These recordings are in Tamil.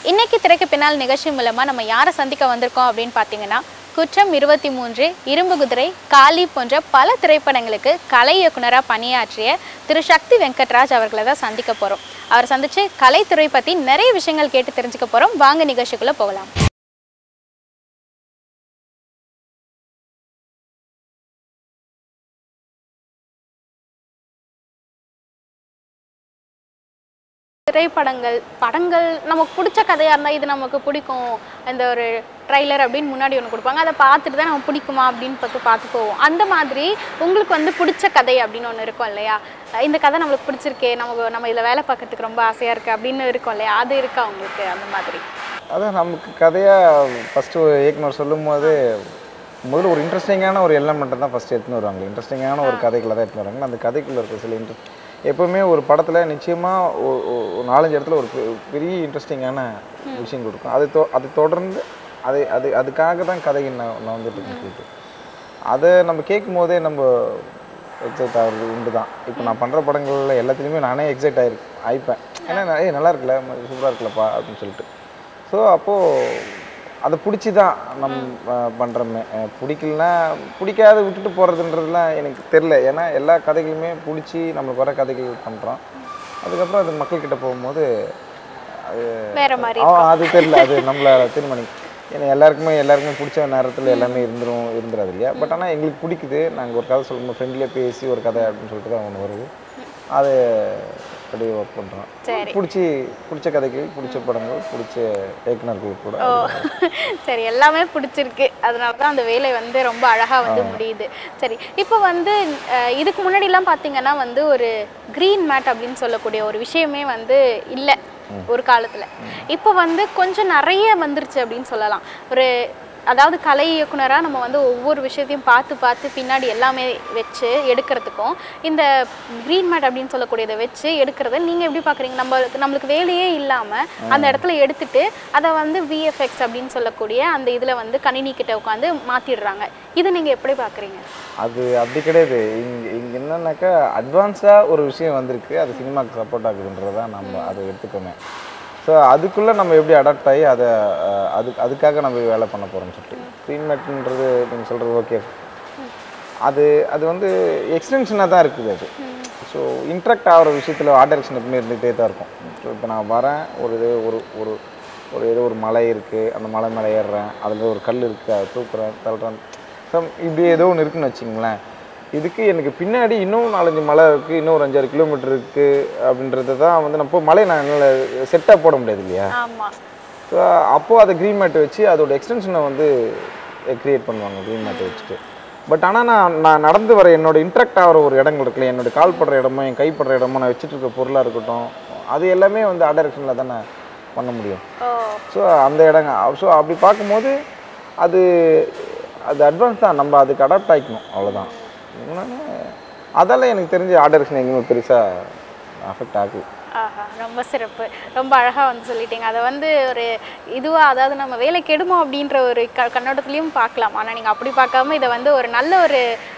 இன்னைக்கு திரைக்கு பின்னால் நிகழ்ச்சி மூலமாக நம்ம யாரை சந்திக்க வந்திருக்கோம் அப்படின்னு பார்த்தீங்கன்னா குற்றம் இருபத்தி மூன்று இரும்பு குதிரை காளி போன்ற பல திரைப்படங்களுக்கு கலை இயக்குனராக பணியாற்றிய திரு சக்தி வெங்கட்ராஜ் அவர்களை தான் சந்திக்க போகிறோம் அவர் சந்திச்சு கலைத்துறை பற்றி நிறைய விஷயங்கள் கேட்டு தெரிஞ்சுக்க போகிறோம் வாங்க நிகழ்ச்சிக்குள்ளே போகலாம் திரைப்படங்கள் படங்கள் நமக்கு பிடிச்ச கதையாக இருந்தால் இது நமக்கு பிடிக்கும் அந்த ஒரு ட்ரைலர் அப்படின்னு முன்னாடி ஒன்று கொடுப்பாங்க அதை பார்த்துட்டு தான் நம்ம பிடிக்குமா அப்படின்னு பார்த்து பார்த்து போவோம் அந்த மாதிரி உங்களுக்கு வந்து பிடிச்ச கதை அப்படின்னு ஒன்று இருக்கும் இல்லையா இந்த கதை நம்மளுக்கு பிடிச்சிருக்கே நமக்கு நம்ம இதில் வேலை பார்க்கறதுக்கு ரொம்ப ஆசையாக இருக்குது அப்படின்னு இருக்கும் இல்லையா அது இருக்கா உங்களுக்கு அந்த மாதிரி அதான் நமக்கு கதையாக ஃபஸ்ட்டு ஒரு இயக்குனர் சொல்லும் போது முதல்ல ஒரு இன்ட்ரெஸ்டிங்கான ஒரு எலமெண்ட்டை தான் ஃபஸ்ட்டு எடுத்துன்னு வருவாங்க இன்ட்ரெஸ்டிங்கான ஒரு கதைக்குள்ள தான் எடுத்துன்னு வருவாங்க அந்த கதைக்குள்ளே இருக்க சில இன்ட்ரெஸ்ட் எப்போவுமே ஒரு படத்தில் நிச்சயமாக ஒரு நாலஞ்சு இடத்துல ஒரு பெ- பெரிய இன்ட்ரெஸ்டிங்கான விஷயம் கொடுக்கும் அது தொ அது தொடர்ந்து அதை அது அதுக்காக தான் கதை நான் நான் வந்துட்டு இருக்கு அதை நம்ம கேட்கும் போதே நம்ம எக்ஸைட் ஆகுறது உண்டு தான் இப்போ நான் பண்ணுற படங்களில் எல்லாத்துலேயுமே நானே எக்ஸைட் ஆயிருக்கு ஆயிப்பேன் ஏன்னா நான், ஏய் நல்லா இருக்குல்ல சூப்பராக இருக்குல்லப்பா அப்படின்னு சொல்லிட்டு ஸோ அப்போது அதை பிடிச்சி தான் நம்ம பண்ணுறோமே பிடிக்கலனா பிடிக்காத விட்டுட்டு போகிறதுன்றதுலாம் எனக்கு தெரில ஏன்னா எல்லா கதைகளுமே பிடிச்சி நம்மளுக்கு வர கதைகள் பண்ணுறோம் அதுக்கப்புறம் அது மக்கள்கிட்ட போகும்போது அது வேற மாதிரி ஆ, அது தெரியல அது நம்மள தீர்மானி ஏன்னா எல்லாருக்குமே எல்லாருக்குமே பிடிச்ச நேரத்தில் எல்லாமே இருந்துரும் இருந்துடாது இல்லையா பட் ஆனால் எங்களுக்கு பிடிக்குது நாங்கள் ஒரு கதை சொல்லும்போது ஃப்ரெண்ட்லியாக பேசி ஒரு கதை அப்படின்னு சொல்லிட்டு தான் ஒன்று வருது அது அப்படியே ஒர்க் பண்ணுறோம் சரி பிடிச்சி பிடிச்ச கதைகள் பிடிச்ச படங்கள் பிடிச்ச இயக்குனர்கள் கூட ஓ சரி எல்லாமே பிடிச்சிருக்கு அதனால தான் அந்த வேலை வந்து ரொம்ப அழகாக வந்து முடியுது சரி இப்போ வந்து அஹ், இதுக்கு முன்னாடிலாம் பார்த்தீங்கன்னா வந்து ஒரு க்ரீன் மேட் அப்படின்னு சொல்லக்கூடிய ஒரு விஷயமே வந்து இல்லை ஒரு காலத்தில் இப்போ வந்து கொஞ்சம் நிறைய வந்துருச்சு அப்படின்னு சொல்லலாம் ஒரு அதாவது கலை இயக்குனராக நம்ம வந்து ஒவ்வொரு விஷயத்தையும் பார்த்து பார்த்து பின்னாடி எல்லாமே வச்சு எடுக்கிறதுக்கும் இந்த க்ரீன் மேட் அப்படின்னு சொல்லக்கூடியதை வச்சு எடுக்கிறத நீங்கள் எப்படி பார்க்குறீங்க நம்ம நம்மளுக்கு வேலையே இல்லாமல் அந்த இடத்துல எடுத்துட்டு அதை வந்து விஎஃப்எக்ஸ் அப்படின்னு சொல்லக்கூடிய அந்த இதில் வந்து கணினி கிட்ட உட்காந்து மாற்றிடுறாங்க இது நீங்கள் எப்படி பார்க்குறீங்க அது அப்படி கிடையாது இங்கே இங்கே என்னன்னாக்கா அட்வான்ஸாக ஒரு விஷயம் வந்திருக்கு அது சினிமாவுக்கு சப்போர்ட் ஆகுதுன்றது தான் நம்ம அதை எடுத்துக்கோமே ஸோ அதுக்குள்ளே நம்ம எப்படி அடாப்ட் ஆகி அதை அஹ், அது அதுக்காக நம்ம வேலை பண்ண போகிறோம்னு சொல்லிட்டு க்ரீன் மேட்ன்றது நீங்கள் சொல்கிறது ஓகே அது அது வந்து எக்ஸ்டென்ஷனாக தான் இருக்குது அது ஸோ இன்ட்ராக்ட் ஆகிற விஷயத்தில் ஆர்ட் டைரக்ஷன் எப்பவுமே இருந்துகிட்டே தான் இருக்கும் ஸோ இப்போ நான் வரேன் ஒரு இது ஒரு ஒரு ஒரு ஏதோ ஒரு மலை இருக்குது அந்த மலை மேலே ஏறுறேன் அதில் ஒரு கல் இருக்குது அதை தூக்குறேன் தள்ளுறேன் ஸோ இப்படி ஏதோ ஒன்று இருக்குன்னு வச்சுங்களேன் இதுக்கு எனக்கு பின்னாடி இன்னும் நாலஞ்சு மலை இருக்குது இன்னும் ஒரு அஞ்சாறு கிலோமீட்டர் இருக்குது அப்படின்றது தான் வந்து நம்ம போய் மலையை நான் என்னால் செட்டாக போட முடியாது இல்லையா ஆமாம் ஸோ அப்போது அதை க்ரீன் மேட் வச்சு அதோட எக்ஸ்டென்ஷனை வந்து க்ரியேட் பண்ணுவாங்க க்ரீன் மேட்டை வச்சுட்டு பட் ஆனால் நான் நான் நடந்து வர என்னோட இன்ட்ராக்ட் ஆகிற ஒரு இடங்கள் இருக்குல்ல என்னோட கால் படுற இடமோ என் கைப்படுற இடமோ நான் வச்சுட்டு இருக்க பொருளாக இருக்கட்டும் அது எல்லாமே வந்து ஆர்ட் டைரக்ஷனில் தானே பண்ண முடியும் ஓ ஸோ அந்த இடங்க ஸோ அப்படி பார்க்கும்போது அது அது அட்வான்ஸ் தான் நம்ம அதுக்கு அடாப்ட் ஆகிக்கணும் அவ்வளோதான் இன்னொன்று அதால் எனக்கு தெரிஞ்ச ஆர்ட் டைரக்ஷன் எங்கேயுமே பெருசாக அஃபெக்ட் ஆகுது ஆஹா ரொம்ப சிறப்பு ரொம்ப அழகாக வந்து சொல்லிட்டீங்க அதை வந்து ஒரு இதுவாக அதாவது நம்ம வேலை கெடுமோ அப்படின்ற ஒரு க கண்ணோட்டத்துலேயும் பார்க்கலாம் ஆனால் நீங்கள் அப்படி பார்க்காம இதை வந்து ஒரு நல்ல ஒரு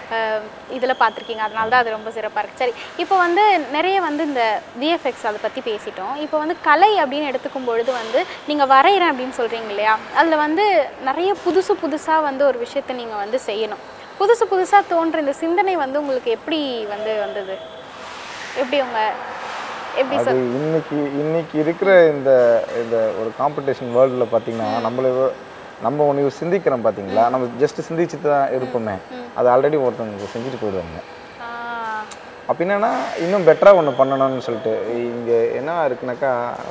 இதில் பார்த்துருக்கீங்க அதனால தான் அது ரொம்ப சிறப்பாக இருக்குது சரி இப்போ வந்து நிறைய வந்து இந்த விஎஃப்எக்ஸ் அதை பற்றி பேசிட்டோம் இப்போ வந்து கலை அப்படின்னு எடுத்துக்கும் பொழுது வந்து நீங்கள் வரைகிறேன் அப்படின்னு சொல்கிறீங்க இல்லையா அதில் வந்து நிறைய புதுசு புதுசாக வந்து ஒரு விஷயத்தை நீங்கள் வந்து செய்யணும் புதுசு புதுசாக தோன்ற இந்த சிந்தனை வந்து உங்களுக்கு எப்படி வந்து வந்தது எப்படி உங்கள் எப்படி அது இன்னைக்கு இன்னைக்கு இருக்கிற இந்த இந்த ஒரு காம்படிஷன் வேர்ல்டில் பார்த்தீங்கன்னா நம்மள இவ- நம்ம ஒன்று சிந்திக்கிறோம் பார்த்தீங்களா நம்ம ஜஸ்ட் சிந்திச்சுட்டு தான் இருப்போமே அது ஆல்ரெடி ஒருத்தவங்க செஞ்சுட்டு போயிடுவாங்க ஆ, அப்போ என்னன்னா இன்னும் பெட்டராக ஒன்று பண்ணணும்னு சொல்லிட்டு இங்கே என்ன இருக்குனாக்கா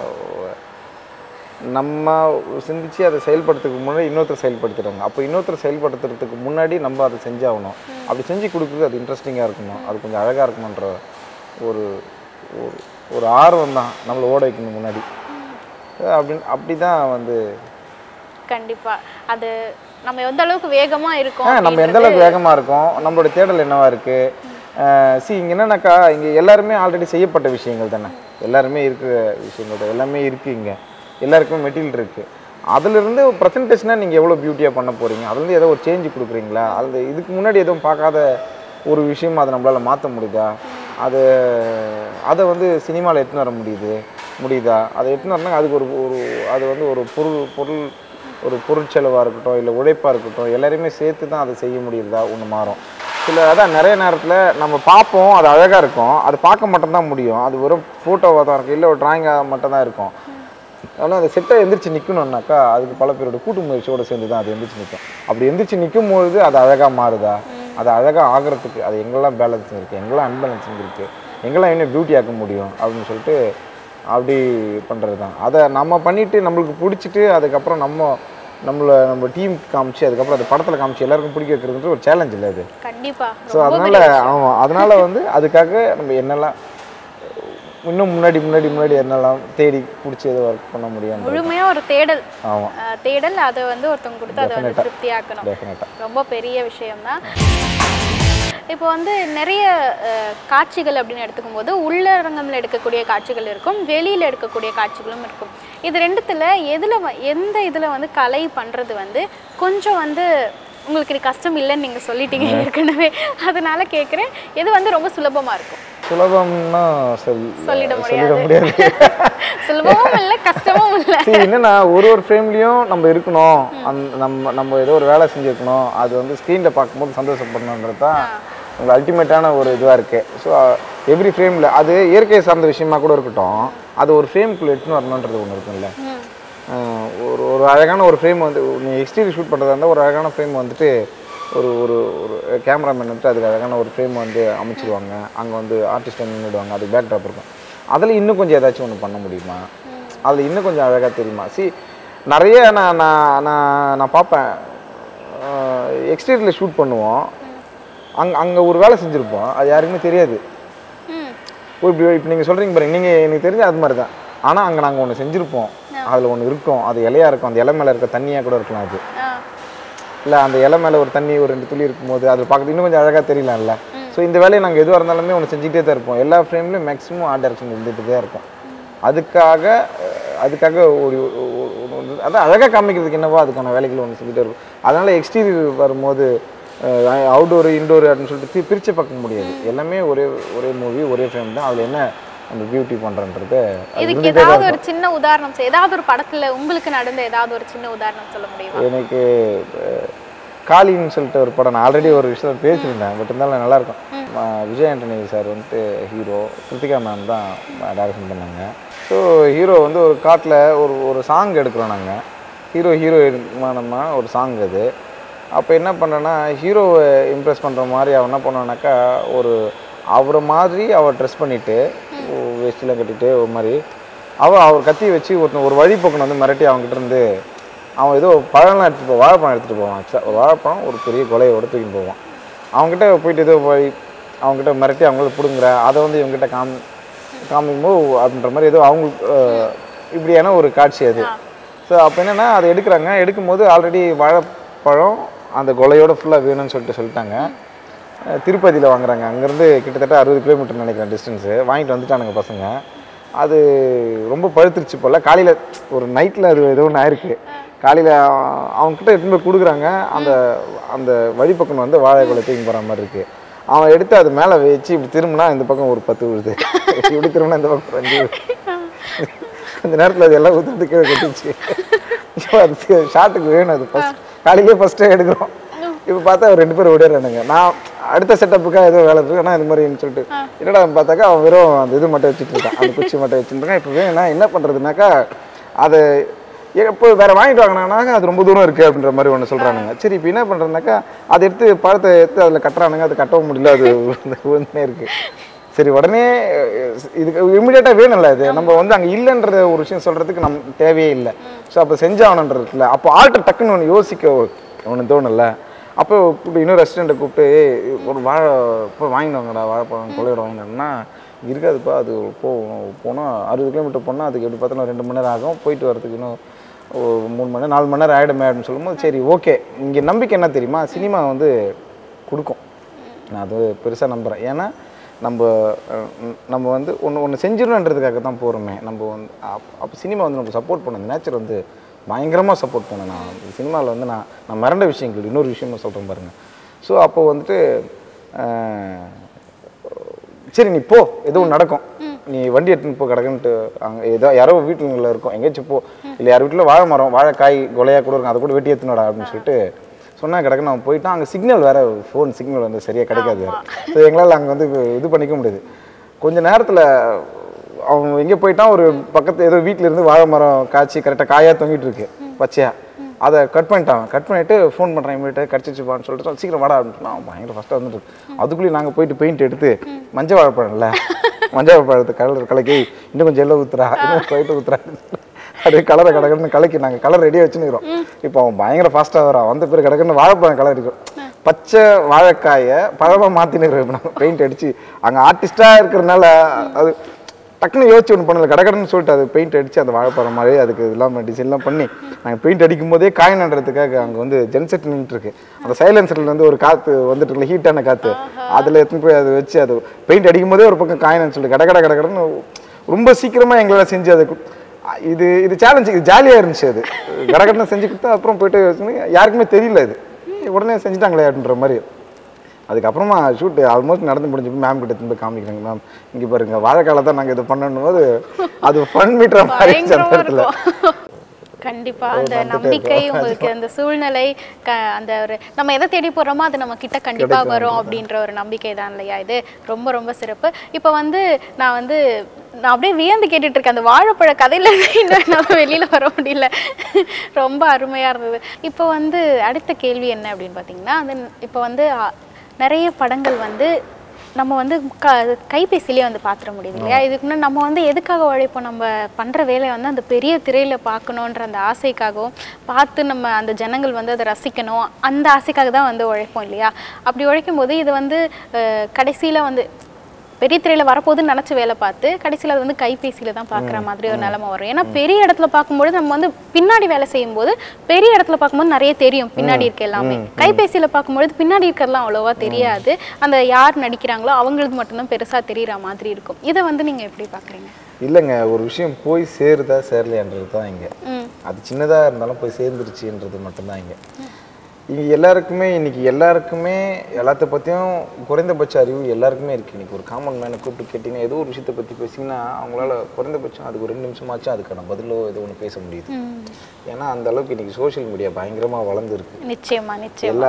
நம்ம சிந்திச்சு அதை செயல்படுத்துறதுக்கு முன்னாடி இன்னொருத்தர் செயல்படுத்திடுவாங்க அப்போ இன்னொருத்தர் செயல்படுத்துறதுக்கு முன்னாடி நம்ம அதை செஞ்சாகணும் அப்படி செஞ்சு கொடுக்குறது அது இன்ட்ரெஸ்டிங்காக இருக்கணும் அது கொஞ்சம் அழகாக இருக்கணுன்ற ஒரு ஒரு ஒரு ஆர்வம் தான் நம்மளை ஓட வைக்கணும் முன்னாடி அப்படின்னு அப்படி தான் வந்து கண்டிப்பா அது நம்ம எந்த அளவுக்கு வேகமா இருக்கோம் ஆ நம்ம எந்த அளவுக்கு வேகமாக இருக்கோம் நம்மளோட தேடல் என்னவா இருக்குது சி இங்கே என்னன்னாக்கா இங்கே எல்லாருமே ஆல்ரெடி செய்யப்பட்ட விஷயங்கள் தானே எல்லாருமே இருக்கிற விஷயங்கள் தான் எல்லாமே இருக்குது இங்கே எல்லாருக்குமே மெட்டீரியல் இருக்குது அதுலேருந்து ப்ரெசன்டேஷனாக நீங்கள் எவ்வளோ பியூட்டியாக பண்ண போகிறீங்க அதுலேருந்து ஏதோ ஒரு சேஞ்ச் கொடுக்குறீங்களா அது இதுக்கு முன்னாடி எதுவும் பார்க்காத ஒரு விஷயம் அதை நம்மளால் மாற்ற முடியுதா அது அதை வந்து சினிமாவில் எடுத்துன்னு வர முடியுது முடியுதா அதை எடுத்துன்னு வரணும்னா அதுக்கு ஒரு ஒரு அது வந்து ஒரு பொருள் பொருள் ஒரு பொருட்செலவாக இருக்கட்டும் இல்லை உழைப்பாக இருக்கட்டும் எல்லாரையுமே சேர்த்து தான் அதை செய்ய முடியுதா ஒன்று மாறும் சில அதான் நிறைய நேரத்தில் நம்ம பார்ப்போம் அது அழகாக இருக்கும் அது பார்க்க மட்டும்தான் முடியும் அது வெறும் ஃபோட்டோவாக தான் இருக்கும் இல்லை ஒரு டிராயிங்காக மட்டும் தான் இருக்கும் ஆனால் அந்த செட்டை எந்திரிச்சு நிற்கணும்னாக்கா அதுக்கு பல பேரோட கூட்டு முயற்சியோட சேர்ந்து தான் அது எந்திரிச்சு நிற்கும் அப்படி எந்திரிச்சு நிற்கும் பொழுது அது அழகாக மாறுதா அது அழகாக ஆகிறதுக்கு அது எங்கெல்லாம் பேலன்ஸ் இருக்குது எங்கெல்லாம் அன்பேலன்சிங் இருக்குது எங்கெல்லாம் இன்னும் பியூட்டி ஆக்க முடியும் அப்படின்னு சொல்லிட்டு அப்படி பண்ணுறது தான் அதை நம்ம பண்ணிவிட்டு நம்மளுக்கு பிடிச்சிட்டு அதுக்கப்புறம் நம்ம நம்மளை நம்ம டீம் காமிச்சு அதுக்கப்புறம் அது படத்தில் காமிச்சு எல்லாருக்கும் பிடிக்க வைக்கிறதுன்ற ஒரு சேலஞ்ச் இல்லை அது கண்டிப்பா ஸோ ரொம்ப அதனால ஆமாம் அதனால வந்து அதுக்காக நம்ம என்னெல்லாம் இன்னும் முன்னாடி முன்னாடி முன்னாடி என்னெல்லாம் தேடி பிடிச்சி எது ஒர்க் பண்ண முடியும் முழுமையா ஒரு தேடல் ஆமாம் அஹ், தேடல் அதை வந்து ஒருத்தவங்க கொடுத்து அதை வந்து Definite-ஆ. திருப்தியாக்கணும் டெஃபினட்டாக ரொம்ப பெரிய விஷயம்தான் இப்போ வந்து நிறைய அஹ், காட்சிகள் அப்படின்னு எடுத்துக்கும் போது உள்ளரங்கம்ல எடுக்கக்கூடிய காட்சிகள் இருக்கும் வெளியில எடுக்கக்கூடிய காட்சிகளும் இருக்கும் இது ரெண்டுத்துல எதுல வ- எந்த இதுல வந்து கலை பண்றது வந்து கொஞ்சம் வந்து உங்களுக்கு இது கஷ்டம் இல்லைன்னு நீங்க சொல்லிட்டீங்க ஏற்கனவே அதனால கேட்குறேன் எது வந்து ரொம்ப சுலபமா இருக்கும் சுலபம்னா சொல் சொல்லிட சொல்லிட முடியாது முடியாது சுலபமும் இல்லை கஷ்டமும் இல்லை சரி என்னன்னா ஒரு ஒரு ஃப்ரேம்லேயும் நம்ம இருக்கணும் அந்த நம்ம நம்ம ஏதோ ஒரு வேலை செஞ்சுருக்கணும் அது வந்து ஸ்க்ரீனில் பார்க்கும்போது சந்தோஷப்படணுன்றது தான் உங்களுக்கு அல்டிமேட்டான ஒரு இதுவாக இருக்குது ஸோ எவ்ரி ஃப்ரேமில் அது இயற்கை சார்ந்த விஷயமா கூட இருக்கட்டும் அது ஒரு ஃப்ரேம்குள்ளே எடுத்துன்னு வரணுன்றது ஒன்று இருக்குல்ல ம் ஆஹ் ஒரு ஒரு அழகான ஒரு ஃப்ரேம் வந்து நீ எக்ஸ்டீரியர் ஷூட் பண்ணுறதா இருந்தால் ஒரு அழகான ஃப்ரேம் வந்துட்டு ஒரு ஒரு ஒரு கேமராமேன் வந்துட்டு அதுக்கு அழகான ஒரு ஃப்ரேம் வந்து அமைச்சிருவாங்க அங்கே வந்து ஆர்டிஸ்ட் நின்றுடுவாங்க அதுக்கு பேக் ட்ராப் இருக்கும் அதில் இன்னும் கொஞ்சம் ஏதாச்சும் ஒன்று பண்ண முடியுமா அதில் இன்னும் கொஞ்சம் அழகாக தெரியுமா சி நிறைய நான் நான் நான் நான் பார்ப்பேன் எக்ஸ்டீரியரில் ஷூட் பண்ணுவோம் அங்கே அங்கே ஒரு வேலை செஞ்சுருப்போம் அது யாருக்குமே தெரியாது ம் ஓ இப்படி இப்போ நீங்கள் சொல்கிறீங்க பாருங்க நீங்கள் எனக்கு தெரிஞ்ச அது மாதிரி தான் ஆனால் அங்கே நாங்கள் ஒன்று செஞ்சுருப்போம் அதில் ஒன்று இருக்கும் அது இலையா இருக்கும் அந்த இலை மேலே இருக்க தண்ணியாக கூட இருக்கலாம் அது ஆ இல்லை அந்த இலை மேலே ஒரு தண்ணி ஒரு ரெண்டு துளி இருக்கும்போது அது பார்க்கறது இன்னும் கொஞ்சம் அழகாக தெரியலாம்ல ஸோ இந்த வேலையை நாங்கள் எதுவாக இருந்தாலுமே ஒன்று செஞ்சுக்கிட்டே தான் இருப்போம் எல்லா ஃப்ரேம்லையும் மேக்ஸிமம் ஆர்ட் டைரக்ஷன் இருந்துகிட்டு தான் இருக்கும் அதுக்காக அஹ், அதுக்காக ஒரு ஒரு- ஒரு- ஒரு- அதான் அழகாக காமிக்கிறதுக்கு என்னவோ அதுக்கான வேலைகள் ஒன்று செஞ்சுட்டே இருக்கும் அதனால் எக்ஸ்டீரியர் வரும்போது அவுடோர் இன்டோர் அப்படின்னு சொல்லிட்டு தி- பிரிச்சு பார்க்க முடியாது எல்லாமே ஒரே ஒரே மூவி ஒரே ஃப்ரேம் தான் அதில் என்ன நம்ம பியூட்டி பண்ணுறன்றது இதுக்கு ஏதாவது ஒரு சின்ன உதாரணம் சொல். ஏதாவது ஒரு படத்துல உங்களுக்கு நடந்த ஏதாவது ஒரு சின்ன உதாரணம் சொல்ல முடியுமா எனக்கு அஹ், காளின்னு சொல்லிட்டு ஒரு படம் நான் ஆல்ரெடி ஒரு விஷயம் பேசியிருந்தேன் பட் இருந்தாலும் நல்லா இருக்கும் அஹ், விஜய் ஆண்டனி சார் வந்துட்டு ஹீரோ கிருத்திகா மேம் தான் டைரக்ஷன் பண்ணாங்க ஸோ ஹீரோ வந்து ஒரு காட்டில் ஒரு ஒரு சாங் எடுக்கிறோம் நாங்கள் ஹீரோ ஹீரோயின்மானமா ஒரு சாங் அது அப்போ என்ன பண்ணேன்னா ஹீரோவை இம்ப்ரெஸ் பண்ணுற மாதிரி அவன் என்ன பண்ணுவானாக்கா ஒரு அவரை மாதிரி அவள் ட்ரெஸ் பண்ணிவிட்டு வேஷ்டிலாம் கட்டிட்டு ஒரு மாதிரி அவள் அவர் கத்தி வச்சு ஒருத்தன் ஒரு வழிபோக்கனை வந்து மிரட்டி அவங்ககிட்ட இருந்து அவன் ஏதோ பழம்லாம் எடுத்துட்டு போ வாழைப்பழம் எடுத்துகிட்டு போவான் ஆக்சுவலாக ஒரு வாழைப்பழம் ஒரு பெரிய கொலையோட தூக்கிட்டு போவான் அவங்ககிட்ட போயிட்டு ஏதோ போய் அவங்ககிட்ட மிரட்டி அவங்கள பிடுங்குற அதை வந்து இவங்ககிட்ட காமி காமிக்கும்போது அப்படின்ற மாதிரி ஏதோ அவங்களுக்கு அஹ், இப்படியான ஒரு காட்சி அது ஸோ அப்போ என்னென்னா அதை எடுக்கிறாங்க எடுக்கும்போது ஆல்ரெடி வாழைப்பழம் அந்த கொலையோட ஃபுல்லாக வேணும்னு சொல்லிட்டு சொல்லிட்டாங்க அஹ், திருப்பதியில் வாங்குறாங்க அங்கேருந்து கிட்டத்தட்ட அறுபது கிலோமீட்டர் நினைக்கிறேன் டிஸ்டன்ஸு வாங்கிட்டு வந்துட்டானுங்க பசங்க அது ரொம்ப பழுத்துருச்சு போல் காலையில் ஒரு நைட்டில் அது ஏதோ ஒன்று ஆயிருக்கு காலையில் அவன்கிட்ட எடுத்துன்னு போய் கொடுக்குறாங்க அந்த அந்த வழிப்பக்கம் வந்து வாழை கொலை தூக்கி போகிற மாதிரி இருக்குது அவன் எடுத்து அது மேலே வச்சு இப்படி திரும்பினா இந்த பக்கம் ஒரு பத்து விழுது இப்படி திரும்பினா இந்த பக்கம் ஒரு அஞ்சு விழுது. கொஞ்ச நேரத்தில் அது எல்லாம் ஊற்றுறது கீழே கட்டிச்சு இப்போ அது ஷாட்டுக்கு வேணும் அது ஃபஸ்ட் காலையிலேயே ஃபஸ்ட்டே எடுக்கிறோம் இப்போ பார்த்தா அவர் ரெண்டு பேரும் ஓடிடுறானுங்க நான் அடுத்த செட்டப்புக்காக ஏதோ வேலை இருக்கு ஆனால் இது மாதிரின்னு சொல்லிட்டு என்னடா பார்த்தாக்கா அவன் வெறும் அந்த இது மட்டும் வச்சுட்டு இருக்கான் அந்த குச்சி மட்டும் வச்சுட்டு இருக்கான் இப்போ வேணா என்ன பண்ணுறதுனாக்கா அதை எப்போ வேற வாங்கிட்டு வாங்கினாங்க அது ரொம்ப தூரம் இருக்குது அப்படின்ற மாதிரி ஒன்று சொல்கிறானுங்க சரி இப்போ என்ன பண்ணுறதுனாக்கா அதை எடுத்து பழத்தை எடுத்து அதில் கட்டுறானுங்க அது கட்டவும் முடியல அது உண்மையே இருக்குது சரி உடனே அஹ், இதுக்கு இமிடியேட்டாக வேணும்ல இது நம்ம வந்து அங்கே இல்லைன்ற ஒரு விஷயம் சொல்கிறதுக்கு நம் தேவையே இல்லை ஸோ அப்போ செஞ்சாகணுன்றது இருக்குல்ல அப்போ ஆள்கிட்ட டக்குன்னு ஒன்று யோசிக்க ஒன்று தோணும்ல அப்போ கூப்பிட்டு இன்னொரு ரெஸ்டாரண்ட்டை கூப்பிட்டு "ஏய், ஒரு வாழை இப்போ வாங்கிட்டு வாங்கடா வாழைப்பழம் கொள்ளையோட வாங்கினோம்னா இருக்காதுப்பா அது போகணும் போனால் அறுபது கிலோமீட்டர் போனால் அதுக்கு எப்படி பார்த்தாலும் ரெண்டு மணி நேரம் ஆகும் போயிட்டு வரதுக்கு இன்னும் ஒரு மூணு மணி நேரம் நாலு மணி நேரம் ஆகிடுமே அப்படின்னு சொல்லும்போது சரி ஓகே இங்கே நம்பிக்கை என்ன தெரியுமா சினிமா வந்து கொடுக்கும் நான் அது பெருசாக நம்புகிறேன் ஏன்னா நம்ம அஹ், ந- நம்ம வந்து ஒன்று ஒன்று செஞ்சிடணுன்றதுக்காக தான் போகிறோமே நம்ம வந்து அப்- அப்போ சினிமா வந்து நம்ம சப்போர்ட் பண்ண நேச்சர் வந்து பயங்கரமாக சப்போர்ட் பண்ணேன் நான் சினிமாவில் வந்து நான் நான் மிரண்ட விஷயங்கள் இன்னொரு விஷயமும் சொல்கிறேன் பாருங்கள் ஸோ அப்போ வந்துட்டு அஹ், சரி நீ போ ஏதோ ஒன்று நடக்கும் நீ வண்டி எடுத்துன்னு போ கிடக்குன்ட்டு அங்கே ஏதோ யாரோ வீட்டுல இருக்கும் எங்கேயாச்சும் போ இல்லை யார் வீட்டில் வாழை மரம் வாழைக்காய் கொலையாக கூட இருக்கும் அதை கூட வெட்டி எடுத்துனடா அப்படின்னு சொல்லிட்டு சொன்னா கிடக்கு நான் போயிட்டான் அங்கே சிக்னல் வேற ஃபோன் சிக்னல் வந்து சரியாக கிடைக்காது வேறு ஸோ எங்களால் அங்கே வந்து இது பண்ணிக்க முடியாது கொஞ்ச நேரத்தில் அவன் எங்கே போயிட்டான் ஒரு பக்கத்து ஏதோ வீட்டில இருந்து வாழை மரம் காய்ச்சி கரெக்டாக காயாக தொங்கிட்டு இருக்கு பச்சையா அதை கட் பண்ணிட்டான் கட் பண்ணிட்டு ஃபோன் பண்ணுறேன் இவங்ககிட்ட கிடச்சிச்சுப்பான்னு சொல்லிட்டு சீக்கிரம் வாடா அப்படின்னு அவன் பயங்கர ஃபஸ்ட்டாக வந்துட்டு இருக்கு. அதுக்குள்ளேயும் நாங்கள் போயிட்டு பெயிண்ட் எடுத்து மஞ்சள் வாழைப்பழம்ல மஞ்சள் வாழைப்பழத்தை கலர் கலக்கி இன்னும் கொஞ்சம் எல்லாம் ஊத்துறா இன்னும் ஒயிட்டு ஊத்துறா அப்படியே கலரை கடகடன்னு கலக்கி நாங்கள் கலர் ரெடியாக வச்சுருக்கிறோம் இப்போ அவன் பயங்கர ஃபாஸ்ட்டாக வரான் வந்த பேர் கடகன்னு வாழைப்பழம் கலர் இருக்கும் பச்சை வாழைக்காயை பழமாக மாற்றினு இப்போ நாங்கள் பெயிண்ட் அடித்து அங்கே ஆர்டிஸ்டாக இருக்கிறதுனால அது டக்குன்னு யோசிச்சு ஒன்று பண்ணல கடகடன்னு சொல்லிட்டு அது பெயிண்ட் அடித்து அந்த வாழைப்பழம் மாதிரி அதுக்கு இதெல்லாம் டிசைன்லாம் பண்ணி நாங்கள் பெயிண்ட் அடிக்கும் போதே காய் நடுறதுக்காக அங்கே வந்து ஜென்செட் நின்றுட்டு இருக்கு அந்த சைலன்சர்ல இருந்து ஒரு காற்று வந்துட்டு இருக்குல்ல ஹீட்டான காற்று அதில் எடுத்துன்னு போய் அதை வச்சு அது பெயிண்ட் அடிக்கும் போதே ஒரு பக்கம் காயினு சொல்லிட்டு கடகட கடகடன்னு ரொம்ப சீக்கிரமாக எங்களால் செஞ்சு அது கு- இது இது சேலஞ்சு இது ஜாலியாக இருந்துச்சு அது கடகடன்னு செஞ்சு கொடுத்தா அப்புறம் போயிட்டு வச்சுன்னு யாருக்குமே தெரியல இது உடனே செஞ்சுட்டாங்களே அப்படின்ற மாதிரி அதுக்கப்புறமா ஷூட் ஆல்மோஸ்ட் நடந்து முடிஞ்சு மேம் கிட்ட திரும்ப காமிக்கிறாங்க மேம் இங்கே பாருங்க வாழைக்கால தான் நாங்கள் இது பண்ணணும் போது அது ஃபன் மீட்டர் மாதிரி இருந்துச்சு அந்த பயங்கரமா இடத்துல இருக்கும் கண்டிப்பா அந்த நம்பிக்கை உங்களுக்கு அந்த சூழ்நிலை க அந்த ஒரு நம்ம எதை தேடி போறோமோ அது நம்ம கிட்ட கண்டிப்பா வரும் அப்படின்ற ஒரு நம்பிக்கை தான் இல்லையா இது ரொம்ப ரொம்ப சிறப்பு இப்போ வந்து நான் வந்து நான் அப்படியே வியந்து கேட்டுட்டு இருக்கேன் அந்த வாழைப்பழ கதையில இருந்து இன்னும் என்னால வெளியில வர முடியல ரொம்ப அருமையா இருந்தது இப்போ வந்து அடுத்த கேள்வி என்ன அப்படின்னு பார்த்தீங்கன்னா அது இப்போ வந்து அ, நிறைய படங்கள் வந்து நம்ம வந்து க கைபேசியிலே வந்து பார்த்துட முடியுது இல்லையா இதுக்கு முன்னாடி நம்ம வந்து எதுக்காக உழைப்போம் நம்ம பண்ணுற வேலையை வந்து அந்த பெரிய திரையில் பார்க்கணுன்ற அந்த ஆசைக்காகவும் பார்த்து நம்ம அந்த ஜனங்கள் வந்து அதை ரசிக்கணும் அந்த ஆசைக்காக தான் வந்து உழைப்போம் இல்லையா அப்படி உழைக்கும் போது இது வந்து கடைசியில் வந்து பெரிய திரையில் வரப்போகுதுன்னு நினச்சி வேலை பார்த்து கடைசியில் அது வந்து கைபேசியில் தான் பார்க்குற மாதிரி ஒரு நிலைமை வரும் ஏன்னா பெரிய இடத்துல பார்க்கும்போது நம்ம வந்து பின்னாடி வேலை செய்யும்போது பெரிய இடத்துல பார்க்கும்போது நிறைய தெரியும் பின்னாடி இருக்க எல்லாமே கைபேசியில் பார்க்கும்பொழுது பின்னாடி இருக்கிறதுலாம் அவ்வளோவா தெரியாது அந்த யார் நடிக்கிறாங்களோ அவங்களுக்கு மட்டும்தான் பெருசாக தெரியுற மாதிரி இருக்கும் இதை வந்து நீங்கள் எப்படி பார்க்குறீங்க இல்லைங்க ஒரு விஷயம் போய் சேருதா சேரலையான்றது தான் இங்கே ம் அது சின்னதாக இருந்தாலும் போய் சேர்ந்துருச்சுன்றது மட்டும்தான் இங்கே இங்கே எல்லாருக்குமே இன்னைக்கு எல்லாருக்குமே எல்லாத்த பற்றியும் குறைந்தபட்ச அறிவு எல்லாருக்குமே இருக்குது இன்னைக்கு ஒரு காமன் மேனை கூப்பிட்டு கேட்டிங்கன்னா ஏதோ ஒரு விஷயத்தை பற்றி பேசிங்கன்னா அவங்களால குறைந்தபட்சம் அதுக்கு ஒரு ரெண்டு நிமிஷமாச்சும் அதுக்கான பதிலோ ஏதோ ஒன்று பேச முடியுது ஏன்னா அந்த அளவுக்கு இன்னைக்கு சோஷியல் மீடியா பயங்கரமாக வளர்ந்துருக்கு நிச்சயமா நிச்சயம் எல்லா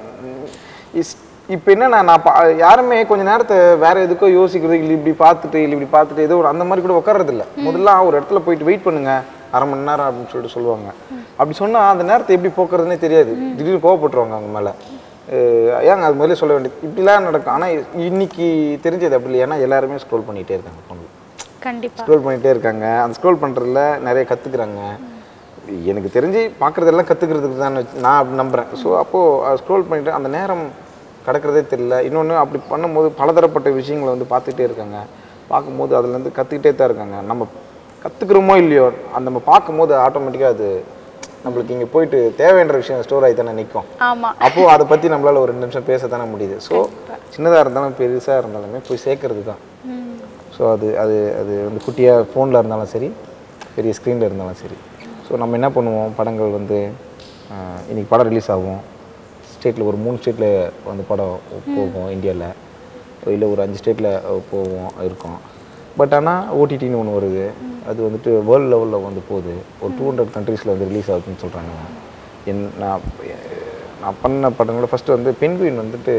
இஸ் இப்போ என்னன்னா நான் பா யாருமே கொஞ்ச நேரத்தை வேற எதுக்கோ யோசிக்கிறது இல்லை இப்படி பார்த்துட்டு இல்லை இப்படி பார்த்துட்டு ஏதோ ஒரு அந்த மாதிரி கூட உட்கார்றது இல்ல முதல்ல ஒரு இடத்துல போயிட்டு வெயிட் பண்ணுங்க அரை மணி நேரம் அப்படின்னு சொல்லிட்டு சொல்லுவாங்க அப்படி சொன்னா அந்த நேரத்தை எப்படி போக்குறதுனே தெரியாது திடீர்னு கோவப்பட்டுருவாங்க அவங்க மேல அஹ் ஏங்க அது முதல்ல சொல்ல வேண்டியது இப்படிலாம் நடக்கும் ஆனா இன்னைக்கு தெரிஞ்சது அப்படி இல்லை ஏன்னா எல்லாருமே ஸ்க்ரோல் பண்ணிட்டே இருக்காங்க ஃபோனில் கண்டிப்பா ஸ்க்ரோல் பண்ணிகிட்டே இருக்காங்க அந்த ஸ்க்ரோல் பண்ணுறதுல நிறைய கற்றுக்குறாங்க எனக்கு தெரிஞ்சு பார்க்குறதெல்லாம் கற்றுக்கிறதுக்கு தான் நான் அப்படி நம்புகிறேன் ஸோ அப்போது ஸ்க்ரோல் பண்ணிட்டு அந்த நேரம் கிடக்கிறதே தெரியல இன்னொன்று அப்படி பண்ணும்போது பலதரப்பட்ட விஷயங்களை வந்து பார்த்துட்டே இருக்காங்க பார்க்கும்போது அதுலேருந்து கற்றுக்கிட்டே தான் இருக்காங்க நம்ம கற்றுக்குறோமோ இல்லையோ அந்த நம்ம பார்க்கும்போது ஆட்டோமேட்டிக்காக அது நம்மளுக்கு இங்கே போயிட்டு தேவைன்ற விஷயம் ஸ்டோர் ஆகி தானே நிற்கும் ஆமா அப்போது அதை பற்றி நம்மளால் ஒரு ரெண்டு நிமிஷம் பேச தானே முடியுது ஸோ சின்னதாக இருந்தாலும் பெருசாக இருந்தாலுமே போய் சேர்க்கறது தான் ம் ஸோ அது அது அது வந்து குட்டியாக ஃபோனில் இருந்தாலும் சரி பெரிய ஸ்க்ரீனில் இருந்தாலும் சரி ஸோ நம்ம என்ன பண்ணுவோம் படங்கள் வந்து ஆஹ், இன்னைக்கு படம் ரிலீஸ் ஆகும் ஸ்டேட்டில் ஒரு மூணு ஸ்டேட்டில் வந்து படம் போகும் இந்தியாவில் இல்லை ஒரு அஞ்சு ஸ்டேட்டில் போவோம் இருக்கும் பட் ஆனால் ஓடிடின்னு ஒன்று வருது அது வந்துட்டு வேர்ல்டு லெவலில் வந்து போகுது ஒரு டூ ஹண்ட்ரட் கண்ட்ரீஸில் வந்து ரிலீஸ் ஆகுதுன்னு சொல்கிறாங்க என் நான் நான் பண்ண படங்களோட ஃபஸ்ட்டு வந்து பென்குயின் வந்துட்டு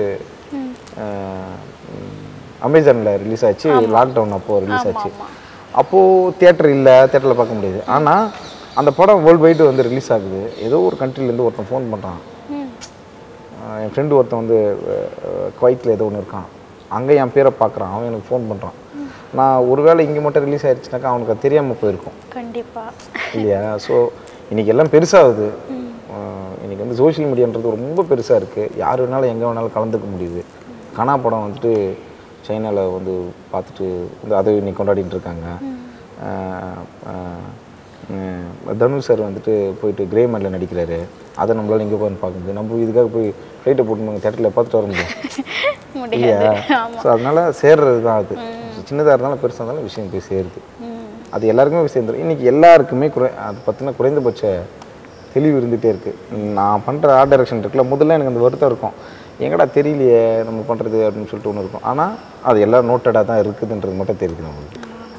அமேசானில் ரிலீஸ் ஆச்சு லாக்டவுன் அப்போது ரிலீஸ் ஆச்சு அப்போது தியேட்டர் இல்லை தேட்டரில் பார்க்க முடியாது ஆனால் அந்த படம் வேர்ல்டு வைடு வந்து ரிலீஸ் ஆகுது ஏதோ ஒரு கண்ட்ரிலேருந்து ஒருத்தன் ஃபோன் பண்ணுறான் ம் என் ஃப்ரெண்டு ஒருத்தன் வந்து குவைத்தில் ஏதோ ஒன்று இருக்கான் அங்கே என் பேரை பார்க்குறான் அவன் எனக்கு ஃபோன் பண்ணுறான் நான் ஒருவேளை இங்கே மட்டும் ரிலீஸ் ஆயிடுச்சுனாக்கா அவனுக்கு அது தெரியாமல் போயிருக்கும் கண்டிப்பா இல்லையா ஸோ இன்னைக்கு எல்லாம் பெருசாகுது அஹ் இன்னைக்கு வந்து சோஷியல் மீடியான்றது ரொம்ப பெருசாக இருக்குது யார் வேணாலும் எங்கே வேணாலும் கலந்துக்க முடியுது கனா படம் வந்துட்டு சைனாவில் வந்து பார்த்துட்டு வந்து அதை இன்னைக்கு கொண்டாடிட்டு இருக்காங்க அஹ் அஹ் அஹ் தனுஷ் சார் வந்துட்டு போயிட்டு கிரே மேனில் நடிக்கிறாரு அதை நம்மளால இங்கே உட்காந்து பார்க்க முடியும் நம்ம இதுக்காக போய் ஃப்ளைட்டை போட்டு நம்ம தேட்டரில் பார்த்துட்டு வர முடியும் இல்லையா முடியாது ஆமா ஸோ அதனால சேர்றது தான் அது சின்னதாக இருந்தாலும் பெருசாக இருந்தாலும் விஷயம் போய் சேருது ம் அது எல்லாருக்குமே போய் சேர்ந்துடும் இன்றைக்கி எல்லாருக்குமே குறை அது பற்றின குறைந்தபட்ச தெளிவு இருந்துகிட்டே இருக்குது நான் பண்ணுற ஆர்ட் டைரக்ஷன் இருக்குல்ல முதல்ல எனக்கு அந்த வருத்தம் இருக்கும் எங்கடா தெரியலையே நம்ம பண்ணுறது அப்படின்னு சொல்லிட்டு ஒன்று இருக்கும் ஆனால் அது எல்லாம் நோட்டடாக தான் இருக்குதுன்றது மட்டும் தெரியுது நம்மளுக்கு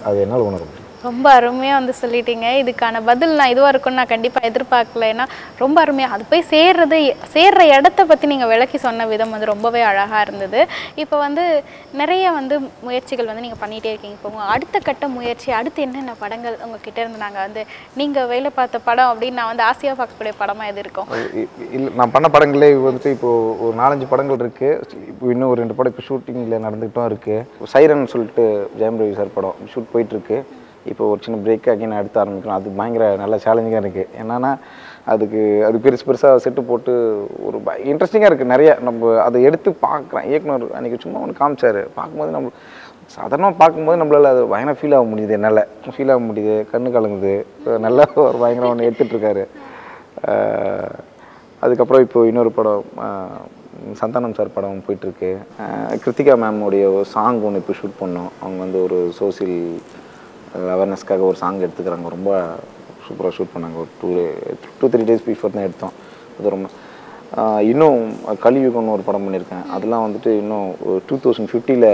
அது என்னால் உணர முடியும் ரொம்ப அருமையாக வந்து சொல்லிட்டீங்க இதுக்கான பதில் நான் இதுவாக இருக்கும்னு நான் கண்டிப்பாக எதிர்பார்க்கல ஏன்னா ரொம்ப அருமையாக அது போய் சேர்றது சேர்ற இடத்த பற்றி நீங்கள் விளக்கி சொன்ன விதம் வந்து ரொம்பவே அழகாக இருந்தது இப்போ வந்து நிறைய வந்து முயற்சிகள் வந்து நீங்கள் பண்ணிகிட்டே இருக்கீங்க இப்போ உங்கள் அடுத்த கட்ட முயற்சி அடுத்து என்னென்ன படங்கள் உங்ககிட்ட இருந்து நாங்கள் வந்து நீங்கள் வேலை பார்த்த படம் அப்படின்னு நான் வந்து ஆசையாக பார்க்கக்கூடிய படமாக எது இருக்கும் இல்லை நான் பண்ண படங்களே வந்துட்டு இப்போது ஒரு நாலஞ்சு படங்கள் இருக்குது இப்போ இன்னும் ஒரு ரெண்டு படம் இப்போ ஷூட்டிங்கில் நடந்துகிட்டும் இருக்குது சைரன் சொல்லிட்டு ஜெயம் ரவி சார் படம் ஷூட் போயிட்டுருக்கு இப்போ ஒரு சின்ன பிரேக் அகைன் எடுத்து ஆரம்பிக்கணும் அது பயங்கர நல்ல சேலஞ்சிங்காக இருக்குது என்னன்னா அதுக்கு அது பெருசு பெருசாக செட்டு போட்டு ஒரு இன்ட்ரெஸ்டிங்காக இருக்குது நிறைய நம்ம அதை எடுத்து பார்க்குறேன் இயக்குனர் அன்றைக்கி சும்மா ஒன்று காமிச்சாரு பார்க்கும்போது நம்ம சாதாரணமாக பார்க்கும்போது நம்மளால அது பயங்கர ஃபீல் ஆக முடியுது என்னால் ஃபீல் ஆக முடியுது கண்ணு கலங்குது நல்லா ஒரு பயங்கரம் ஒன்று எடுத்துகிட்டு இருக்காரு ஆஹ் அதுக்கப்புறம் இப்போ இன்னொரு படம் ஆஹ் சந்தானம் சார் படம் போயிட்டுருக்கு கிருத்திகா மேமோடைய ஒரு சாங் ஒன்று இப்போ ஷூட் பண்ணோம் அவங்க வந்து ஒரு சோசியல் அவேர்னஸ்க்காக ஒரு சாங் எடுத்துக்கிறாங்க ரொம்ப சூப்பராக ஷூட் பண்ணாங்க ஒரு two two three days before தான் எடுத்தோம் அது ரொம்ப ஆஹ் இன்னும் கலியுகம்னு ஒரு படம் பண்ணியிருக்கேன் அதெல்லாம் வந்துட்டு இன்னும் டூ தௌசண்ட் ஃபிஃப்டியில்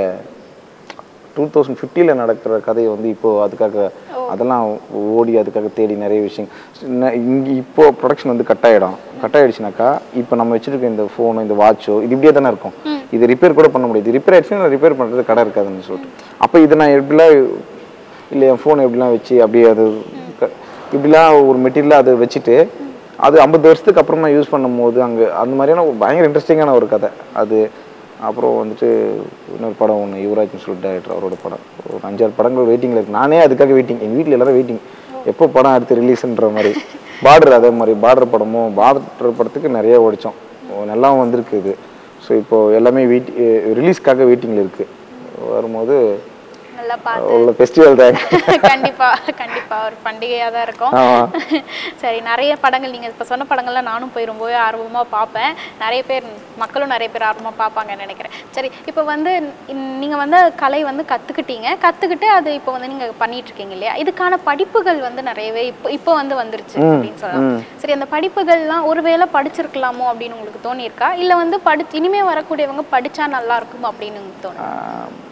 டூ தௌசண்ட் ஃபிஃப்டியில் நடக்கிற கதையை வந்து இப்போது அதுக்காக அதெல்லாம் ஓடி அதுக்காக தேடி நிறைய விஷயம் ந- இங்க இப்போ ப்ரொடக்ஷன் வந்து கட் ஆகிடும் கட் ஆகிடுச்சுனாக்கா இப்போ நம்ம வச்சிருக்க இந்த ஃபோனு இந்த வாட்சோ இது இப்படியே தானே இருக்கும் இது ரிப்பேர் கூட பண்ண முடியாது ரிப்பேர் ஆயிடுச்சுன்னா ரிப்பேர் பண்ணுறது கடை இருக்காதுன்னு சொல்லிட்டு அப்போ இதை நான் எப்படிலாம் இல்லை என் ஃபோன் எப்படிலாம் வச்சு அப்படியே அது க- இப்படிலாம் ஒரு மெட்டீரியலாக அதை வச்சுட்டு அது ஐம்பது வருஷத்துக்கு அப்புறமா யூஸ் பண்ணும்போது அங்கே அந்த மாதிரியான ஒரு பயங்கர இன்ட்ரெஸ்டிங்கான ஒரு கதை அது அப்புறம் வந்துட்டு இன்னொரு படம் ஒன்று யுவராஜ்னு சொல்லிட்டு டேரக்டர் அவரோட படம் ஒரு அஞ்சாறு படங்கள் வெயிட்டிங்கில் இருக்கு நானே அதுக்காக வெயிட்டிங் எங்கள் வீட்டில் எல்லாரும் வெயிட்டிங் எப்போ படம் அடுத்து ரிலீஸ்ன்ற மாதிரி பார்டர் அதே மாதிரி பார்டர் படமும் பார்டர் படத்துக்கு நிறைய ஓடிச்சோம் நல்லாவும் வந்திருக்கு இது ஸோ இப்போது எல்லாமே வெயிட் ரிலீஸ்க்காக வெயிட்டிங்கில் இருக்குது வரும்போது நல்லா பார்த்து உள்ள ஃபெஸ்டிவல் தான் கண்டிப்பா கண்டிப்பா ஒரு பண்டிகையா தான் இருக்கும் ஆமாம் சரி நிறைய படங்கள் நீங்க இப்ப சொன்ன படங்கள்லாம் நானும் போய் ரொம்பவே ஆர்வமா பார்ப்பேன் நிறைய பேர் மக்களும் நிறைய பேர் ஆர்வமா பார்ப்பாங்கன்னு நினைக்கிறேன் சரி இப்போ வந்து இன்- நீங்க வந்து கலை வந்து கத்துக்கிட்டீங்க கத்துக்கிட்டு அது இப்போ வந்து நீங்க பண்ணிட்டு இருக்கீங்க இல்லையா இதுக்கான படிப்புகள் வந்து நிறையவே இப்போ இப்போ வந்து வந்துருச்சு அப்படின்னு சொல்லலாம் சரி அந்த படிப்புகள்லாம் ஒருவேளை படிச்சிருக்கலாமோ அப்படின்னு உங்களுக்கு தோணியிருக்கா இல்ல வந்து படி இனிமே வரக்கூடியவங்க படிச்சா நல்லா இருக்கும் அப்படின்னு உங்களுக்கு தோணும்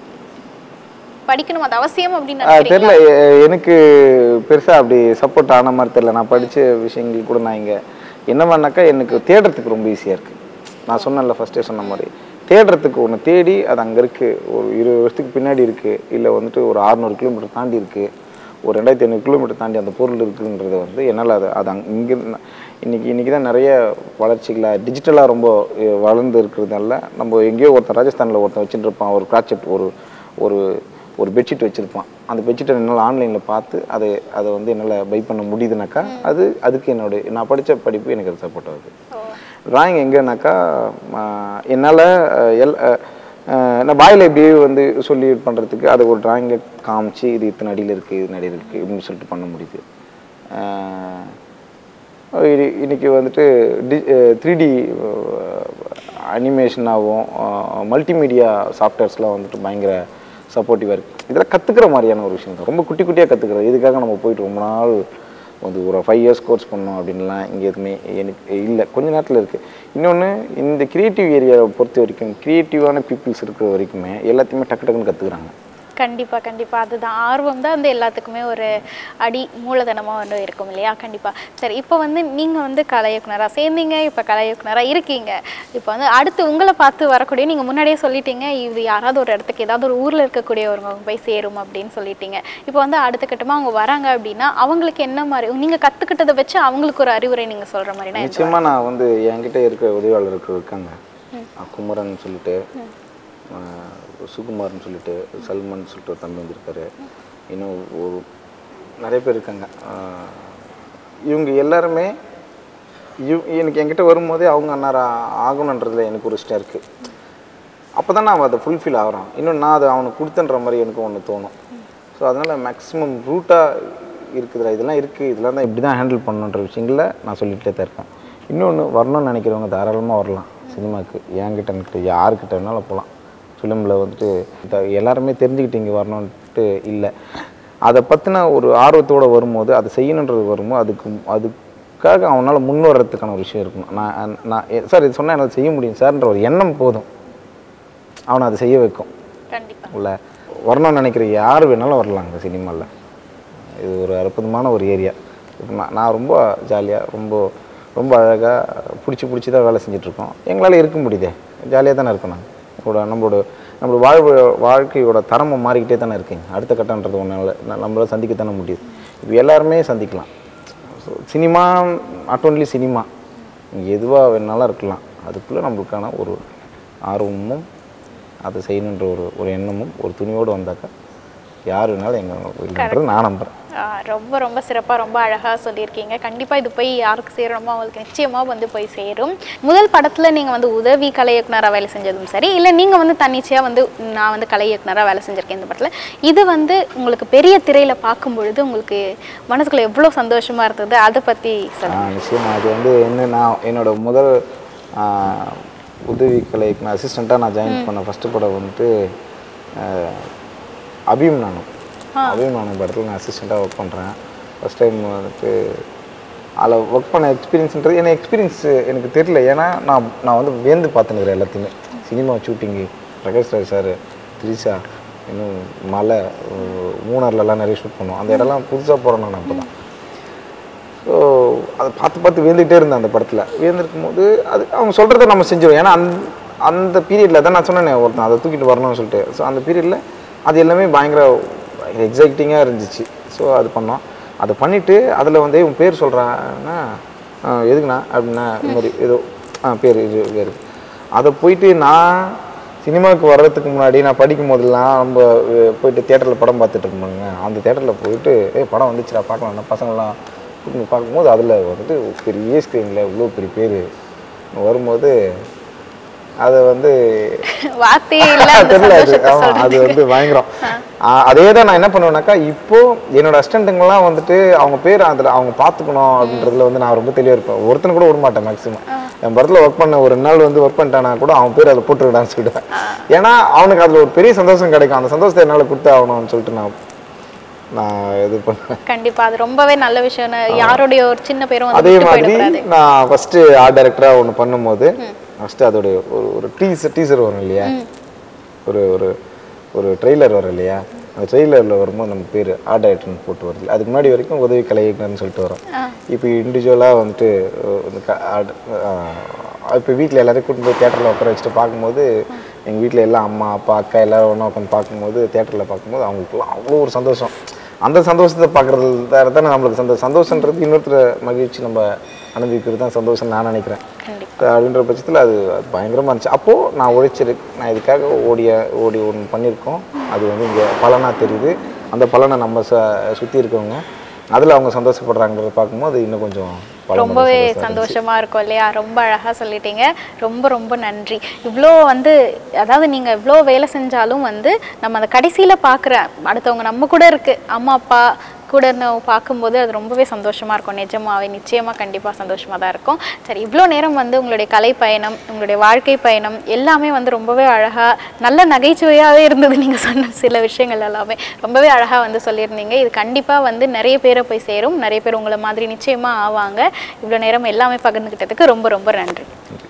படிக்கணும் அது அவசியம் அப்படின்னு ஆ, நினைக்கிறீங்க தெரியல எ- எனக்கு பெருசா அப்படி சப்போர்ட் ஆன மாதிரி தெரியல நான் படிச்ச விஷயங்கள் கூட நான் இங்க என்ன பண்ணாக்கா எனக்கு தேடுறதுக்கு ரொம்ப ஈஸியா இருக்கு நான் சொன்னேன்ல ஃபர்ஸ்டே சொன்ன மாதிரி தேடுறதுக்கு ஒன்று தேடி அது அங்க இருக்கு ஒரு இருபது வருஷத்துக்கு பின்னாடி இருக்கு இல்ல வந்துட்டு ஒரு அறுநூறு கிலோமீட்டர் தாண்டி இருக்கு ஒரு ரெண்டாயிரத்தி ஐநூறு கிலோமீட்டர் தாண்டி அந்த பொருள் இருக்குன்றது வந்து என்னால் அது அது அங்க இங்கே இன்னைக்கு இன்னைக்கு தான் நிறைய வளர்ச்சிகளாக டிஜிட்டலாக ரொம்ப அஹ், வளர்ந்து இருக்கிறதால நம்ம எங்கேயோ ஒருத்தன் ராஜஸ்தானில் ஒருத்தன் வச்சுட்டு இருப்பான் ஒரு கிராச்செட் ஒரு ஒரு ஒரு பெட்ஷீட் வச்சுருப்பான் அந்த பெட்ஷீட்டை என்னால் ஆன்லைனில் பார்த்து அதை அதை வந்து என்னால் பை பண்ண முடியுதுனாக்கா அது அதுக்கு என்னோட நான் படித்த படிப்பு எனக்கு அது சப்போர்ட் ஆகுது ட்ராயிங் எங்கேனாக்கா என்னால் எல் அஹ், அஹ், நான் பாயில் இப்படியே வந்து சொல்லி பண்ணுறதுக்கு அதை ஒரு ட்ராயிங்கில் காமிச்சு இது இத்தனை அடியில் இருக்குது இது நடியில் இருக்குது இப்படின்னு சொல்லிட்டு பண்ண முடியுது அஹ், இது இன்னைக்கு வந்துட்டு டி த்ரீ டி அனிமேஷனாகவும் மல்டிமீடியா சாஃப்ட்வேர்ஸ்லாம் வந்துட்டு பயங்கர சப்போர்ட்டிவாக இருக்குது இதெல்லாம் கற்றுக்கிற மாதிரியான ஒரு விஷயம் தான் ரொம்ப குட்டி குட்டியாக கற்றுக்கிறது இதுக்காக நம்ம போயிட்டு ரொம்ப நாள் வந்து ஒரு ஃபைவ் இயர்ஸ் கோர்ஸ் பண்ணோம் அப்படின்லாம் இங்கே எதுவுமே எனக்கு இல்லை கொஞ்ச நேரத்தில் இருக்குது இன்னொன்று இந்த கிரியேட்டிவ் ஏரியாவை பொறுத்த வரைக்கும் க்ரியேட்டிவான பீப்புள்ஸ் இருக்கிற வரைக்குமே எல்லாத்தையுமே டக்கு டக்குன்னு கற்றுக்குறாங்க கண்டிப்பா கண்டிப்பா அதுதான் ஆர்வம் தான் வந்து எல்லாத்துக்குமே ஒரு அடி மூலதனமா வந்து இருக்கும் இல்லையா கண்டிப்பா சரி இப்போ வந்து நீங்க வந்து கலை இயக்குனரா சேர்ந்தீங்க இப்போ கலை இயக்குனரா இருக்கீங்க இப்போ வந்து அடுத்து உங்களை பார்த்து வரக்கூடிய நீங்க முன்னாடியே சொல்லிட்டீங்க இது யாராவது ஒரு இடத்துக்கு ஏதாவது ஒரு ஊர்ல இருக்கக்கூடியவங்க போய் சேரும் அப்படின்னு சொல்லிட்டீங்க இப்போ வந்து அடுத்த கட்டமா அவங்க வராங்க அப்படின்னா அவங்களுக்கு என்ன மாதிரி நீங்க கத்துக்கிட்டதை வச்சு அவங்களுக்கு ஒரு அறிவுரை நீங்க சொல்ற மாதிரினா எது? நிச்சயமாக நான் வந்து என்கிட்ட இருக்கிற உதவியாளர்கள் இருக்காங்க அஹ் குமரன் சொல்லிட்டு அஹ் சுகுமார்னு சொல்லிட்டு சல்மான் சொல்லிட்டு ஒரு தம்பி வந்திருக்காரு இன்னும் ஒரு நிறைய பேர் இருக்காங்க அஹ் இவங்க எல்லாருமே இவ் எனக்கு என்கிட்ட வரும்போதே அவங்க அன்னார ஆகணுன்றதுல எனக்கு ஒரு இஷ்டம் இருக்குது அப்போ தான் நான் அதை ஃபுல்ஃபில் ஆகிறோம் இன்னும் நான் அதை அவனுக்கு கொடுத்தன்ற மாதிரி எனக்கு ஒன்று தோணும் ஸோ அதனால் மேக்ஸிமம் ரூட்டாக இருக்குதுல இதெல்லாம் இருக்குது இதெல்லாம் தான் இப்படி தான் ஹேண்டில் பண்ணணுன்ற விஷயங்கள நான் சொல்லிகிட்டே தான் இருக்கேன் இன்னொன்று வரணும்னு நினைக்கிறவங்க தாராளமாக வரலாம் சினிமாவுக்கு என்கிட்ட எனக்கு யாருக்கிட்ட வேணாலும் போகலாம் ஃபிலிமில் வந்துட்டு இத- எல்லாருமே தெரிஞ்சுக்கிட்டு இங்கே வரணுன்ட்டு இல்லை அதை பற்றின ஒரு ஆர்வத்தோடு வரும்போது அதை செய்யணுன்றது வரும்போது அதுக்கு அதுக்காக அவனால் முன் வர்றதுக்கான ஒரு விஷயம் இருக்கணும் நான் நான் சார் இது சொன்னால் என்னால் செய்ய முடியும் சார்ன்ற ஒரு எண்ணம் போதும் அவனை அதை செய்ய வைக்கும் கண்டிப்பா உள்ள வரணும்னு நினைக்கிற யார் வேணாலும் வரலாம் இந்த சினிமாவில் இது ஒரு அற்புதமான ஒரு ஏரியா இப்போ நான் நான் ரொம்ப ஜாலியாக ரொம்ப ரொம்ப அழகாக பிடிச்சி பிடிச்சி தான் வேலை செஞ்சிட்ருக்கோம் எங்களால் இருக்க முடியுதே ஜாலியாக தானே இருக்கோம் நாங்கள் நம்மளோட நம்மளோட நம்மளோட வாழ்வு வாழ்க்கையோட தரமை மாறிக்கிட்டே தானே இருக்குங்க அடுத்த கட்டன்றது ஒன்றால் நம்மளால் சந்திக்க தானே முடியுது இப்போ எல்லாருமே சந்திக்கலாம் so cinema not only cinema எதுவாக வேணாலும் இருக்கலாம் அதுக்குள்ளே நம்மளுக்கான ஒரு ஆர்வமும் அதை செய்யணுன்ற ஒரு ஒரு எண்ணமும் ஒரு துணியோடு வந்தாக்கா யார் வேணாலும் எங்கே இல்லைன்றது நான் நம்புகிறேன் ஆ, ரொம்ப ரொம்ப சிறப்பாக ரொம்ப அழகாக சொல்லியிருக்கீங்க கண்டிப்பாக இது போய் யாருக்கு சேரணுமோ அவங்களுக்கு நிச்சயமாக வந்து போய் சேரும் முதல் படத்தில் நீங்கள் வந்து உதவி கலை இயக்குனராக வேலை செஞ்சதும் சரி இல்லை நீங்கள் வந்து தன்னிச்சையாக வந்து நான் வந்து கலை இயக்குனராக வேலை செஞ்சுருக்கேன் இந்த படத்தில் இது வந்து உங்களுக்கு பெரிய திரையில் பார்க்கும் பொழுது உங்களுக்கு மனசுக்குள்ள எவ்வளோ சந்தோஷமாக இருந்தது அதை பற்றி சொல்லுங்கள் ஆ, நிச்சயமா அது வந்து என்ன நான் என்னோட முதல் ஆ, உதவி கலைக்கு நான் அசிஸ்டண்ட்டாக நான் ஜாயின் பண்ண ஃபஸ்ட்டு படம் வந்துட்டு ஆ, அபியும் நானும் அபியும் நானும் படத்தில் நான் அசிஸ்டண்ட்டாக ஒர்க் பண்ணுறேன் ஃபஸ்ட் டைம் வந்துட்டு அதில் ஒர்க் பண்ண எக்ஸ்பீரியன்ஸ்ன்றது எனக்கு எக்ஸ்பீரியன்ஸ் எனக்கு தெரியல ஏன்னா நான் நான் வந்து வேந்து பார்த்துனுக்கிறேன் எல்லாத்தையுமே சினிமா ஷூட்டிங்கு பிரகாஷ் ராஜ் சார் த்ரிஷா இன்னும் மலை அஹ் மூணார்லலாம் நிறைய ஷூட் பண்ணுவோம் அந்த இடம்லாம் புதுசாக போகிறேன் நான் அப்போ தான் ஸோ அதை பார்த்து பார்த்து வியந்துக்கிட்டே இருந்தேன் அந்த படத்தில் வியந்திருக்கும் போது அது அவங்க சொல்கிறத நம்ம செஞ்சிடும் ஏன்னா அந்த அந்த பீரியடில் தான் நான் சொன்னேனே ஒருத்தன் அதை தூக்கிட்டு வரணும்னு சொல்லிட்டு ஸோ அந்த பீரியடில் அது எல்லாமே பயங்கர எக்ஸைட்டிங்காக இருந்துச்சு ஸோ அது பண்ணோம் அதை பண்ணிவிட்டு அதில் வந்து உன் பேர் சொல்கிறான்னா எதுக்குண்ணா அப்படின்னா இது மாதிரி ஏதோ ஆ பேர் இது பேர் அதை போயிட்டு நான் சினிமாவுக்கு வர்றதுக்கு முன்னாடி நான் படிக்கும் போதெல்லாம் நம்ம அஹ், போயிட்டு தேட்டரில் படம் பார்த்துட்டு இருப்பாங்க அந்த தேட்டரில் போயிட்டு ஏ படம் வந்துச்சுடா பார்க்கலாம் பசங்களாம் கூட்டிட்டு போய் பார்க்கும்போது அதில் வந்துட்டு பெரிய ஸ்க்ரீனில் இவ்வளோ பெரிய பேர் வரும்போது அதை வந்து வார்த்தையே இல்லை அந்த தெரியல அது சந்தோஷத்தை ஆமா, அது சொல்றதுக்கு. வந்து பயங்கரம் ஆ, அதே தான் நான் என்ன பண்ணுவேன்னாக்கா இப்போ என்னோட அசிஸ்டண்ட்டுங்கெல்லாம் வந்துட்டு அவங்க பேர் அதில் அவங்க பார்த்துக்கணும் அப்படின்றதுல வந்து நான் ரொம்ப தெளிவாக இருப்பேன் ஒருத்தனை கூட விட மாட்டேன் மேக்ஸிமம் என் படத்தில் ஒர்க் பண்ண ஒரு ரெண்டு நாள் வந்து ஒர்க் பண்ணிட்டானா கூட அவன் பேர் அதில் போட்டுருடான்னு சொல்லிடுவேன் ஏன்னா அவனுக்கு அதில் ஒரு பெரிய சந்தோஷம் கிடைக்கும் அந்த சந்தோஷத்தை என்னால் கொடுத்து ஆகணும்னு சொல்லிட்டு நான் நான் இது பண்ணுவேன் கண்டிப்பா அது ரொம்பவே நல்ல விஷயம் யாருடைய ஒரு சின்ன பேரும் வந்து அதே விட்டு மாதிரி போயிடக்கூடாது நான் ஃபஸ்ட்டு ஆர்ட் டைரக்டராக ஒன்று பண்ணும்போது ஃபஸ்ட்டு அதோடைய ஒரு ஒரு டீசர் டீசர் வரும் இல்லையா ஒரு ஒரு ஒரு ட்ரெய்லர் வரும் இல்லையா அந்த ட்ரெய்லரில் வரும்போது நம்ம பேர் ஆர்ட் டைரக்டர்னு போட்டு வருது அதுக்கு முன்னாடி வரைக்கும் உதவி கலை இயக்குனர்னு சொல்லிட்டு வரும் இப்போ இண்டிவிஜுவலாக வந்துட்டு அஹ், இந்த க- art, அஹ், இப்போ வீட்டில் எல்லாரையும் கூட்டிட்டு போய் தேட்டரில் உட்கார வச்சுட்டு பார்க்கும்போது எங்கள் வீட்டில் எல்லாம் அம்மா அப்பா அக்கா எல்லாரும் ஒன்றா உட்காந்து பார்க்கும்போது தேட்டரில் பார்க்கும்போது அவங்களுக்குலாம் அவ்வளோ ஒரு சந்தோஷம் அந்த சந்தோஷத்தை பார்க்குறது தானே நம்மளுக்கு சந்தோஷம் சந்தோஷன்றது இன்னொருத்தர் மகிழ்ச்சி நம்ம அனுபவிக்கிறது தான் சந்தோஷம் நான் நினைக்கிறேன் கண்டிப்பா அப்படின்ற பட்சத்தில் அது அது பயங்கரமாக இருந்துச்சு அப்போது நான் உழைச்சிருக்கு நான் இதுக்காக ஓடிய ஓடி ஒன்று பண்ணியிருக்கோம் அது வந்து இங்கே பலனாக தெரியுது அந்த பலனை நம்ம ச சுற்றி இருக்கவங்க அதில் அவங்க சந்தோஷப்படுறாங்கிறத பார்க்கும்போது அது இன்னும் கொஞ்சம் பல மடங்கு ரொம்பவே சந்தோஷமா இருந்துச்சு. சந்தோஷமா இருக்கும் இல்லையா ரொம்ப அழகா சொல்லிட்டீங்க ரொம்ப ரொம்ப நன்றி இவ்வளோ வந்து அதாவது நீங்க இவ்வளோ வேலை செஞ்சாலும் வந்து நம்ம அந்த கடைசியில பார்க்குற அடுத்தவங்க நம்ம கூட இருக்கு அம்மா அப்பா கூட இருந்து பார்க்கும்போது அது ரொம்பவே சந்தோஷமா இருக்கும் நிஜமாவே நிச்சயமா கண்டிப்பா சந்தோஷமா தான் இருக்கும் சரி இவ்வளோ நேரம் வந்து உங்களுடைய கலை பயணம் உங்களுடைய வாழ்க்கை பயணம் எல்லாமே வந்து ரொம்பவே அழகா நல்ல நகைச்சுவையாவே இருந்தது நீங்க சொன்ன சில விஷயங்கள் எல்லாமே ரொம்பவே அழகா வந்து சொல்லியிருந்தீங்க இது கண்டிப்பா வந்து நிறைய பேரை போய் சேரும் நிறைய பேர் உங்களை மாதிரி நிச்சயமா ஆவாங்க இவ்வளோ நேரம் எல்லாமே பகிர்ந்துக்கிட்டதுக்கு ரொம்ப ரொம்ப நன்றி